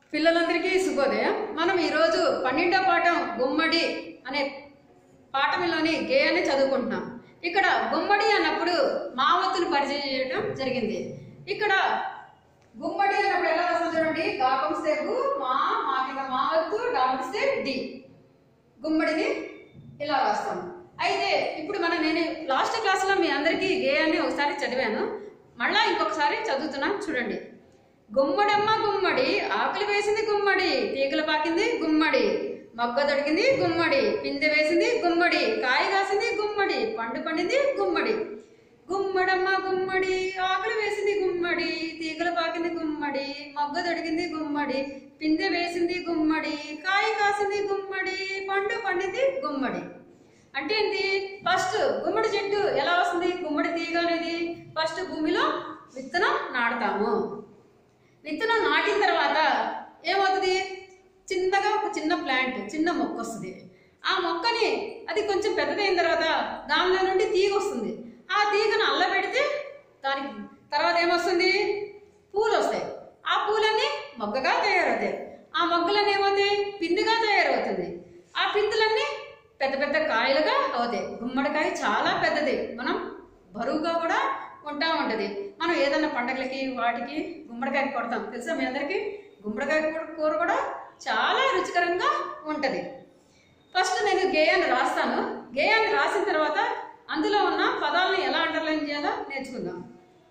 పిల్లలందరికీ శుభోదయం మనం ఈరోజు పన్నెండో పాఠం గుమ్మడి అనే పాఠంలోని గేయాన్ని చదువుకుంటున్నాం ఇక్కడ గుమ్మడి అన్నప్పుడు మావత్తును పరిచయం చేయడం జరిగింది ఇక్కడ గుమ్మడి అన్నప్పుడు ఎలా వస్తుంది చూడండి గాకంస్తే గు మా మా కింద మావత్తు డామిస్తే డి గుమ్మడిని ఇలా రాస్తాం అయితే ఇప్పుడు మనం నేను లాస్ట్ క్లాస్లో మీ అందరికీ గేయాన్ని ఒకసారి చదివాను మళ్ళా ఇంకొకసారి చదువుతున్నాం చూడండి గుమ్మడమ్మ గుమ్మడి ఆకులు వేసింది గుమ్మడి తీగలు పాకింది గుమ్మడి మొగ్గ దొడికింది గుమ్మడి పిందె వేసింది గుమ్మడి కాయ కాసింది గుమ్మడి పండు పండింది గుమ్మడి గుమ్మడమ్మ గుమ్మడి ఆకులు వేసింది గుమ్మడి తీగలు పాకింది గుమ్మడి మొగ్గ దొడికింది గుమ్మడి పిందె వేసింది గుమ్మడి కాయ కాసింది గుమ్మడి పండు పండింది గుమ్మడి అంటే ఏంటి ఫస్ట్ గుమ్మడి చెట్టు ఎలా వస్తుంది గుమ్మడి తీగ అనేది ఫస్ట్ భూమిలో విత్తనం నాటుతాము విత్తనం నాటిన తర్వాత ఏమవుతుంది చిన్నగా ఒక చిన్న ప్లాంట్ చిన్న మొక్క వస్తుంది ఆ మొక్కని అది కొంచెం పెద్దదైన తర్వాత దానిలో నుండి తీగ వస్తుంది ఆ తీగను అల్లబెడితే దానికి తర్వాత ఏమొస్తుంది పూలు వస్తాయి ఆ పూలన్నీ మొగ్గగా తయారవుతాయి ఆ మొగ్గలన్నీ ఏమవుతాయి పిందిగా తయారవుతుంది ఆ పిందులన్నీ పెద్ద పెద్ద కాయలుగా అవుతాయి గుమ్మడికాయ చాలా పెద్దది మనం బరువుగా కూడా ఉంటా ఉంటది మనం ఏదైనా పండగలకి వాటికి గుమ్మడికాయ కొడతాం తెలుసా మీ అందరికి గుమ్మడికాయ కూర- కూర కూడా చాలా రుచికరంగా ఉంటది ఫస్ట్ నేను గేయాన్ని రాస్తాను గేయాన్ని రాసిన తర్వాత అందులో ఉన్న పదాలను ఎలా అండర్లైన్ చేయాలో నేర్చుకుందాం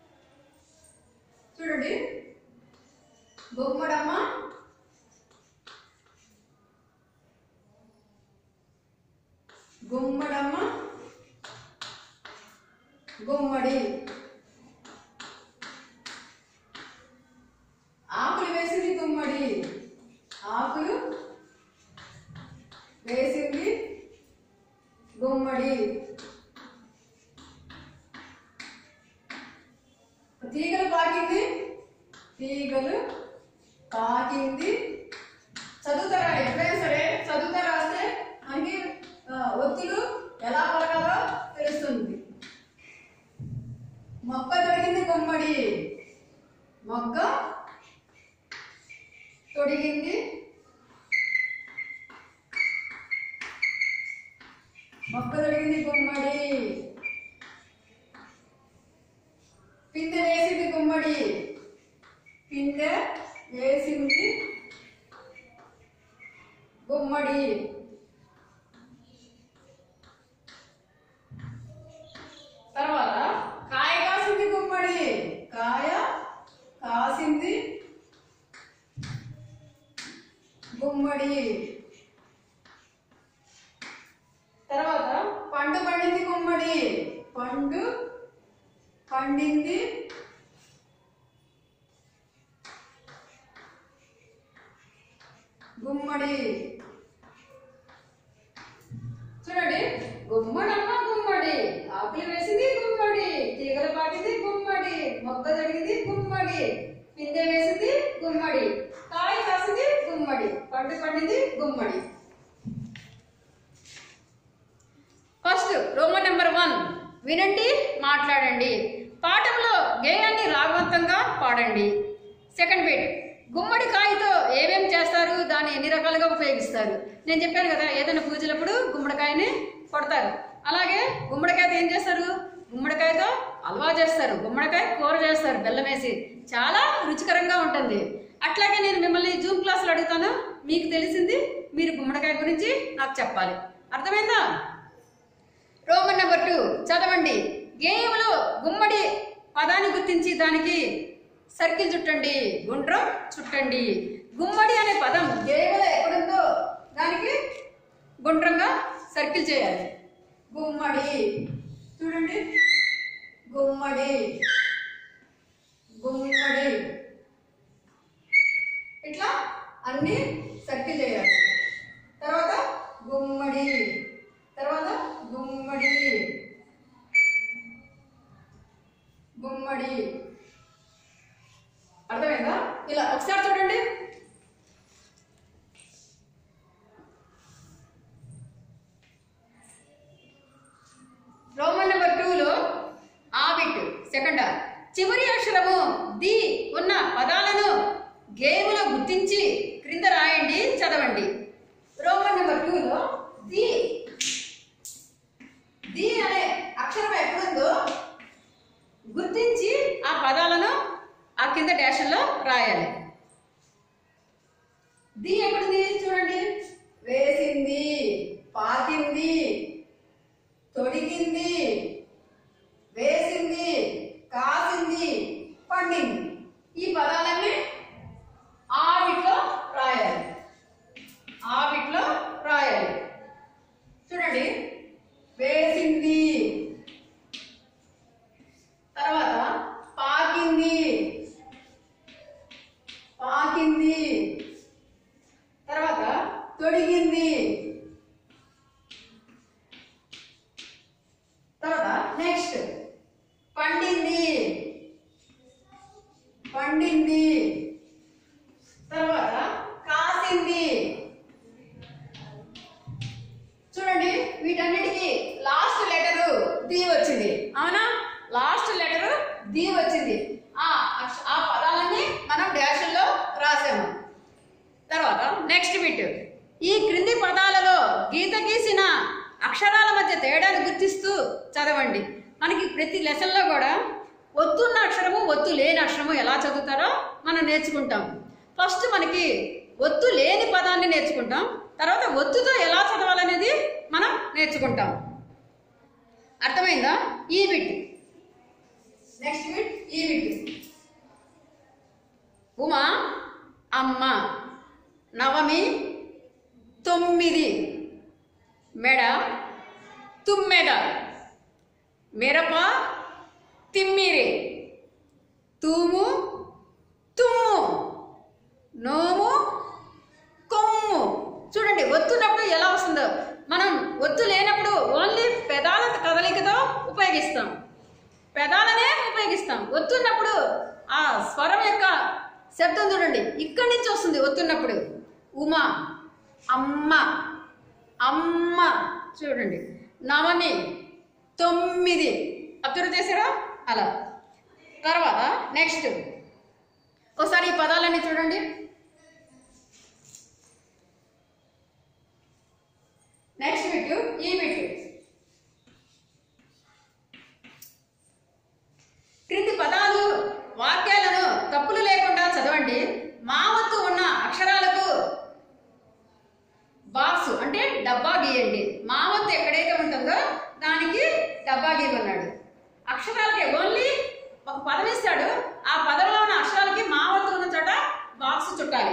చూడండి గుమ్మడమ్మ గుమ్మడమ్మ గుమ్మడి ఆకులు వేసింది గుమ్మడి ఆకులు వేసింది గుమ్మడి తీగలు పాకింది తీగలు పాకింది చదువుతారా ఎప్పుడైనా సరే చదువుతా రాస్తే మనకి ఆ, ఒత్తులు ఎలా పలకాలో తెలుస్తుంది మొక్క తొడిగింది గుమ్మడి మొక్క తొడిగింది మొక్క తొడిగింది గుమ్మడి పిందె వేసింది గుమ్మడి పిందె వేసింది గుమ్మడి తర్వాత కాయ కాసింది గుమ్మడి కాయ కాసింది గుమ్మడి తర్వాత పండు పండింది గుమ్మడి పండు పండింది గుమ్మడి చూడండి గుమ్మడమ్మ గుమ్మడి ఆకులు వేసింది గుమ్మడి తీగలు పాటింది గుమ్మడి మొక్క జరిగింది గుమ్మడి పిందె వేసింది గుమ్మడి కాయ కాసింది గుమ్మడి పండు పండింది గుమ్మడి ఫస్ట్ రోమన్ నెంబర్ వన్ వినండి మాట్లాడండి పాఠంలో గేయాన్ని రాగవంతంగా పాడండి సెకండ్ బిట్ గుమ్మడికాయతో ఏమేం చేస్తారు దాన్ని ఎన్ని రకాలుగా ఉపయోగిస్తారు నేను చెప్పాను కదా ఏదైనా పూజలప్పుడు గుమ్మడికాయని కొడతారు అలాగే గుమ్మడికాయతో ఏం చేస్తారు గుమ్మడికాయతో హల్వా చేస్తారు గుమ్మడికాయ కూర చేస్తారు బెల్లం వేసి చాలా రుచికరంగా ఉంటుంది అట్లాగే నేను మిమ్మల్ని జూమ్ క్లాసులు అడుగుతాను మీకు తెలిసింది మీరు గుమ్మడికాయ గురించి నాకు చెప్పాలి అర్థమైందా రోమన్ నెంబర్ టూ చదవండి గేయంలో గుమ్మడి పదాన్ని గుర్తించి దానికి సర్కిల్ చుట్టండి గుండ్రం చుట్టండి గుమ్మడి అనే పదం గేయంలో ఎక్కడుందో దానికి గుండ్రంగా సర్కిల్ చేయాలి గుమ్మడి చూడండి గుమ్మడి గుమ్మడి ఇట్లా అన్ని సర్కిల్ చేయాలి తర్వాత గుమ్మడి తర్వాత గుమ్మడి గుమ్మడి అర్థమైందా ఇలా ఒకసారి చూడండి రోమన్ నెంబర్ టూలో ఆ బిట్ సెకండ్ చివరి అక్షరము ది ఉన్న పదాలను గేములో గుర్తించి డాష్లో రాయాలి ది ఎక్కడుంది చూడండి వేసింది పాకింది తొడిగింది వేసింది కాసింది పండింది ఈ పదాలన్నీ ఆవిట్లో రాయాలి ఆవిట్లో రాయాలి చూడండి వేసింది తర్వాత పాకింది పాకింది తర్వాత తొడిగింది తర్వాత నెక్స్ట్ పండింది పండింది తర్వాత కాసింది చూడండి వీటన్నిటికీ లాస్ట్ లెటరు ది వచ్చింది అవునా లాస్ట్ లెటరు ది వచ్చింది ఆ అక్ష- ఆ పదాలన్నీ మనం డాషుల్లో రాసాము తర్వాత నెక్స్ట్ బిట్ ఈ క్రింది పదాలలో గీత గీసిన అక్షరాల మధ్య తేడాను గుర్తిస్తూ చదవండి మనకి ప్రతి లెసన్లో కూడా ఒత్తున్న అక్షరము ఒత్తు లేని అక్షరము ఎలా చదువుతారో మనం నేర్చుకుంటాం ఫస్ట్ మనకి ఒత్తు లేని పదాన్ని నేర్చుకుంటాం తర్వాత ఒత్తుతో ఎలా చదవాలనేది మనం నేర్చుకుంటాం అర్థమైందా ఈ బిట్ నెక్స్ట్ బిట్ ఈ బిట్ ఉమా అమ్మ నవమి తొమ్మిది మెడ తుమ్మెద మిరప తిమ్మిరి తూము తుమ్ము నోము కొమ్ము చూడండి ఒత్తున్నప్పుడు ఎలా వస్తుందో మనం ఒత్తు లేనప్పుడు ఓన్లీ పెదాల కదలికతో ఉపయోగిస్తాం పెదాలనే ఉపయోగిస్తాం ఒత్తున్నప్పుడు ఆ స్వరం యొక్క శబ్దం చూడండి ఇక్కడి నుంచి వస్తుంది ఒత్తున్నప్పుడు ఉమా అమ్మ అమ్మ చూడండి నవని తొమ్మిది అబ్జర్వ్ చేశారా అలా తర్వాత నెక్స్ట్ ఒకసారి ఈ పదాలన్నీ చూడండి నెక్స్ట్ బిట్ ఈ బిట్ క్రింది పదాలు వాక్యాలను తప్పులు లేకుండా చదవండి మా వంతు ఉన్న అక్షరాలకు బాక్స్ అంటే డబ్బా గీయండి మా వంతు ఎక్కడైతే ఉంటుందో దానికి డబ్బా గీయమన్నాడు అక్షరాలకి ఓన్లీ ఒక పదం ఇస్తాడు ఆ పదంలో ఉన్న అక్షరాలకి మా వంతు ఉన్న చోట బాక్స్ చుట్టాలి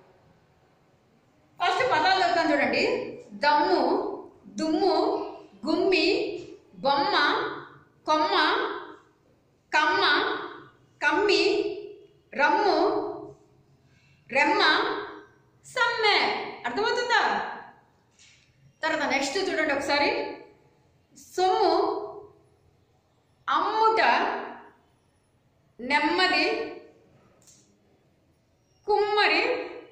ఫస్ట్ పదాలు చదువుతాను చూడండి దమ్ము దుమ్ము గుమ్మి బొమ్మ కొమ్మ కమ్మ కమ్మి రమ్ము రెమ్మ సమ్మె అర్థమవుతుందా తర్వాత నెక్స్ట్ చూడండి ఒకసారి సొమ్ము అమ్ముట నెమ్మది కుమ్మరి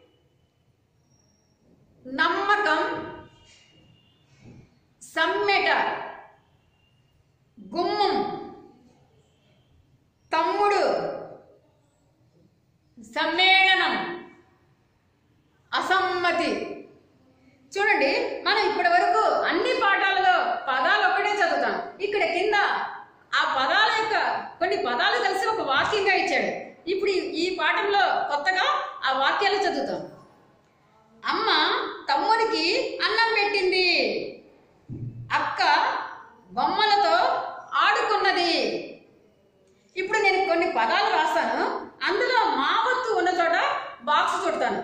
నమ్మకం సమ్మెట గుమ్మం తమ్ముడు సమ్మేళనం అసమ్మతి చూడండి మనం ఇప్పటి వరకు అన్ని పాఠాలలో పదాలు ఒక్కటే చదువుతాం ఇక్కడ కింద ఆ పదాల యొక్క కొన్ని పదాలు కలిసి ఒక వాక్యంగా ఇచ్చాడు ఇప్పుడు ఈ- ఈ పాఠంలో కొత్తగా ఆ వాక్యాలు చదువుతాం అమ్మ తమ్మునికి అన్నం పెట్టింది అక్క బొమ్మలతో ఆడుకున్నది ఇప్పుడు నేను కొన్ని పదాలు రాస్తాను అందులో మా వత్తు ఉన్న చోట బాక్స్ చుడతాను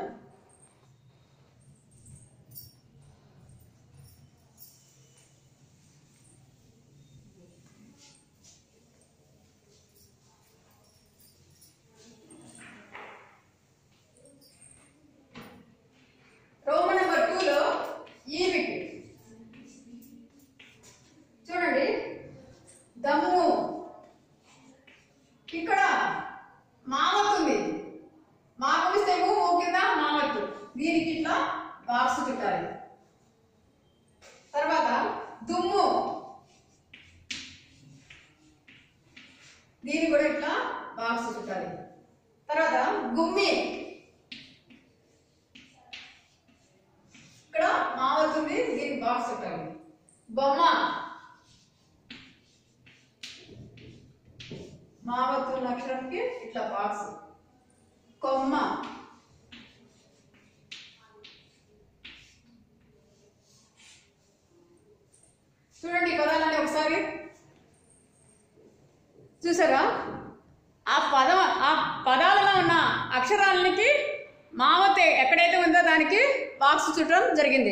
రోమన్ నెంబర్ టూలో ఈ బిట్ చూడండి దమ్ము ఇక్కడ మావత్తుంది మావలిస్తే ఏమో ఓ కింద మావత్తు దీనికి ఇట్లా బాక్స్ చుట్టాలి తర్వాత దుమ్ము దీనికి కూడా ఇట్లా బాక్స్ చుట్టాలి తర్వాత గుమ్మి ఇక్కడ మావత్తుంది దీనికి బాక్స్ చుట్టాలి బొమ్మ మావత్తు అక్షరంకి ఇట్లా బాక్స్ కొమ్మ చూడండి ఈ పదాలన్నీ ఒకసారి చూసారా ఆ పదం ఆ పదాలలో ఉన్న అక్షరాలకి మావతే ఎక్కడైతే ఉందో దానికి బాక్స్ చుట్టడం జరిగింది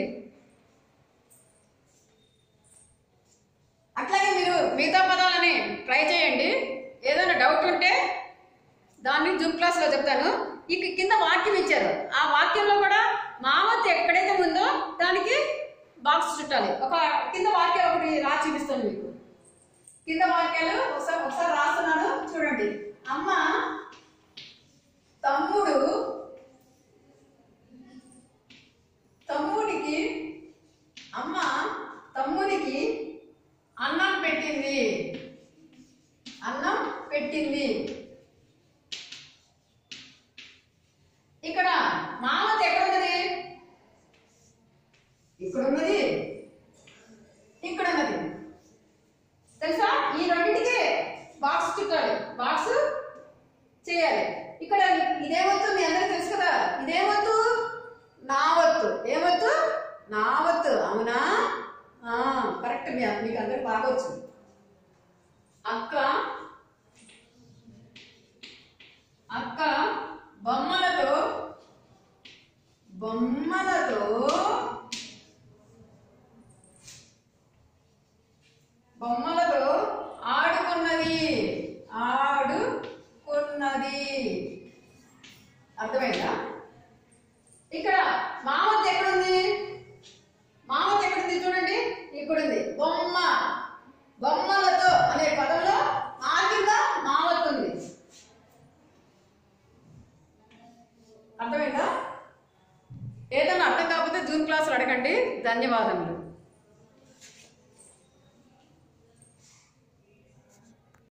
అట్లాగే మీరు మిగతా పదాలని ట్రై చేయండి ఏదైనా డౌట్ ఉంటే దాన్ని జూమ్ క్లాస్లో చెప్తాను ఇక కింద వాక్యం ఇచ్చారు ఆ వాక్యంలో కూడా మావత్ ఎక్కడైతే ఉందో దానికి బాక్స్ చుట్టాలి ఒక కింద వాక్యాలు ఒకటి రాసి చూపిస్తాను మీకు కింద వాక్యాలు ఒకసారి ఒకసారి రాస్తున్నాను చూడండి అమ్మ తమ్ముడు తమ్ముడికి అమ్మ తమ్మునికి అన్నం పెట్టింది అన్నం పెట్టింది ఇక్కడ మామత ఎక్కడ ఉన్నది ఇక్కడ ఉన్నది ఇక్కడ ఉన్నది తెలుసా ఈ రెండింటికి బాక్స్ చుట్టాలి బాక్స్ చేయాలి ఇక్కడ ఇదేమొత్తు మీ అందరికీ తెలుసు కదా ఇదేమొత్తు నా వత్తు ఏమొత్తు నా వత్తు అవునా ఆ, కరెక్ట్ మీ మీకు అందరికి బాగా వచ్చింది అక్క అక్క బొమ్మలతో బొమ్మలతో బొమ్మలతో ఆడుకున్నది ఆడుకున్నది అర్థమైందా ఇక్కడ మామత్ ఎక్కడుంది మామత్ ఎక్కడుంది చూడండి ఇక్కడుంది బొమ్మ బొమ్మలతో అనే పదంలో ఆ కింద మామత్ ఉంది అర్థమైందా ఏదైనా అర్థం కాకపోతే జూన్ క్లాసులు అడగండి ధన్యవాదములు